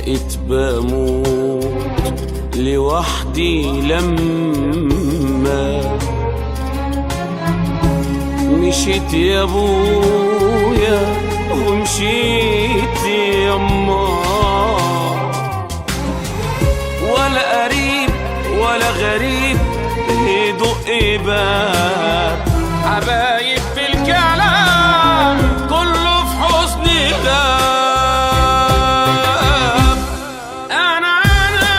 بقيت بموت لوحدي لما مشيت يا ابويا ومشيت يما ولا قريب ولا غريب يدق باب حبايب في الكلام كله في حسن غاب انا انا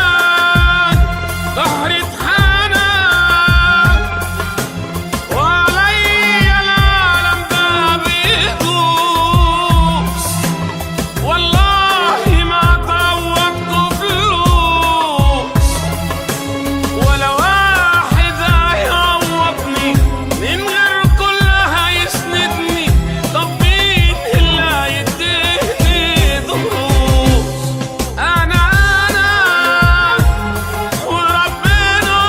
ظهري اتحنى وعليا العالم ده بيدوس والله ما طوقت فلوس ولا واحد هيعوضني من غير كل هيسندني طب مين اللي هيديني دروس انا انا وربنا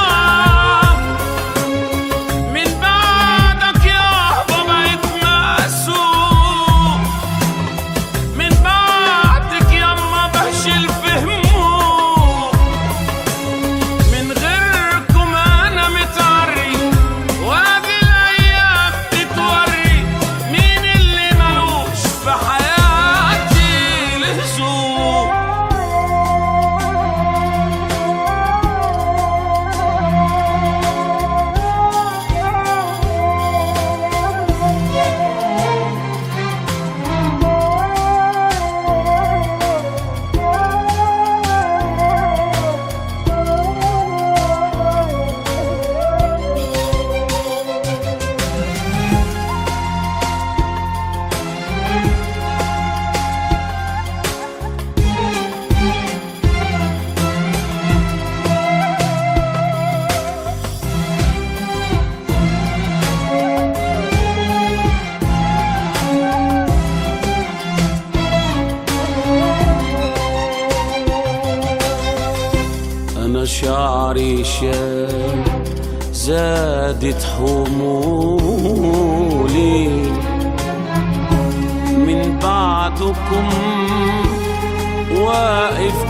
من بعدك يابا بقيت مقسوم من بعدك ياما بهشل في هموم من غيركم انا متعري وادي الايام تتوري مين اللي ملوش في حياتي لزوم أنا شعري شاب زادت حمولي من بعدكم واقف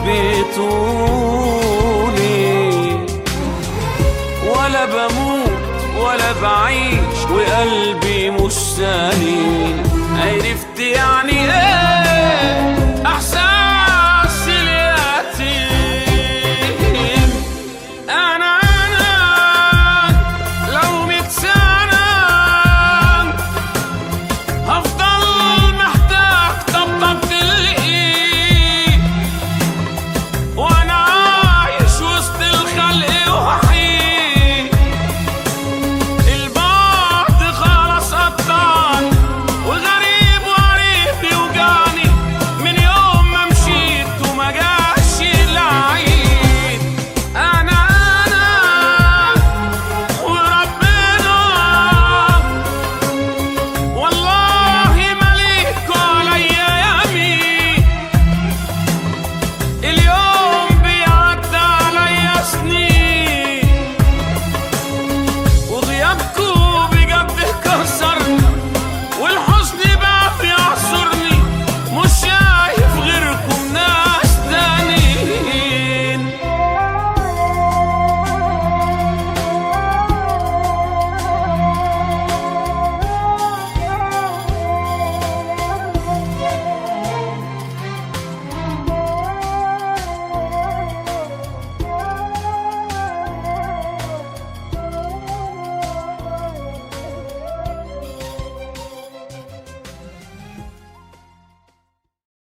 بطولي ولا بموت ولا بعيش وقلبي مش سليم عرفت يعني